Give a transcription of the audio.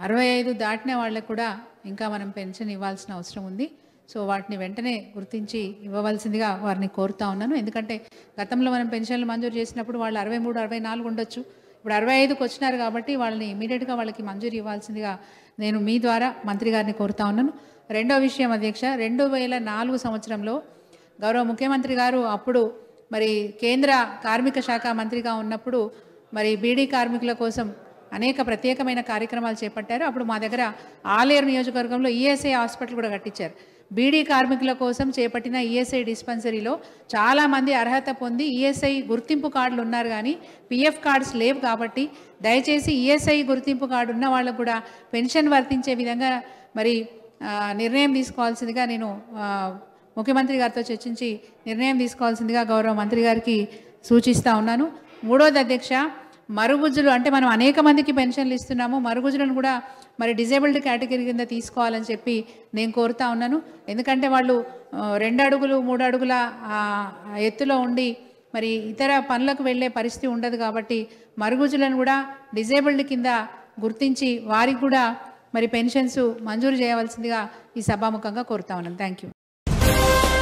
అరవై ఐదు దాటిన వాళ్ళకు కూడా ఇంకా మనం పెన్షన్ ఇవ్వాల్సిన అవసరం ఉంది సో వాటిని వెంటనే గుర్తించి ఇవ్వవలసిందిగా వారిని కోరుతా ఉన్నాను ఎందుకంటే గతంలో మనం పెన్షన్లు మంజూరు చేసినప్పుడు వాళ్ళు అరవై మూడు అరవై నాలుగు ఉండొచ్చు ఇప్పుడు అరవై ఐదుకి వచ్చినారు కాబట్టి వాళ్ళని ఇమీడియట్గా వాళ్ళకి మంజూరు ఇవ్వాల్సిందిగా నేను మీ ద్వారా మంత్రి గారిని కోరుతా ఉన్నాను రెండో విషయం అధ్యక్ష రెండు వేల నాలుగు సంవత్సరంలో గౌరవ ముఖ్యమంత్రి గారు అప్పుడు మరి కేంద్ర కార్మిక శాఖ మంత్రిగా ఉన్నప్పుడు మరి బీడీ కార్మికుల కోసం అనేక ప్రత్యేకమైన కార్యక్రమాలు చేపట్టారు అప్పుడు మా దగ్గర ఆలేరు నియోజకవర్గంలో ఈఎస్ఐ హాస్పిటల్ కూడా కట్టించారు బీడీ కార్మికుల కోసం చేపట్టిన ఈఎస్ఐ డిస్పెన్సరీలో చాలామంది అర్హత పొంది ఈఎస్ఐ గుర్తింపు కార్డులు ఉన్నారు కానీ పిఎఫ్ కార్డ్స్ లేవు కాబట్టి దయచేసి ఈఎస్ఐ గుర్తింపు కార్డు ఉన్న వాళ్ళకు కూడా పెన్షన్ వర్తించే విధంగా మరి ఆ, నిర్ణయం తీసుకోవాల్సిందిగా నేను ఆ, ముఖ్యమంత్రి గారితో చర్చించి నిర్ణయం తీసుకోవాల్సిందిగా గౌరవ మంత్రి గారికి సూచిస్తా ఉన్నాను మూడోది అధ్యక్ష మరుగుజ్జులు అంటే మనం అనేక మందికి పెన్షన్లు ఇస్తున్నాము మరుగుజ్జులను కూడా మరి డిజేబుల్డ్ కేటగిరీ కింద తీసుకోవాలని చెప్పి నేను కోరుతా ఉన్నాను ఎందుకంటే వాళ్ళు ఆ, రెండు అడుగులు మూడు అడుగుల ఆ, ఎత్తులో ఉండి మరి ఇతర పనులకు వెళ్ళే పరిస్థితి ఉండదు కాబట్టి మరుగుజ్జులను కూడా డిజేబుల్డ్ కింద గుర్తించి వారికి కూడా మరి పెన్షన్స్ మంజూరు చేయవలసిందిగా ఈ సభాముఖంగా కోరుతా ఉన్నాను థ్యాంక్ యూ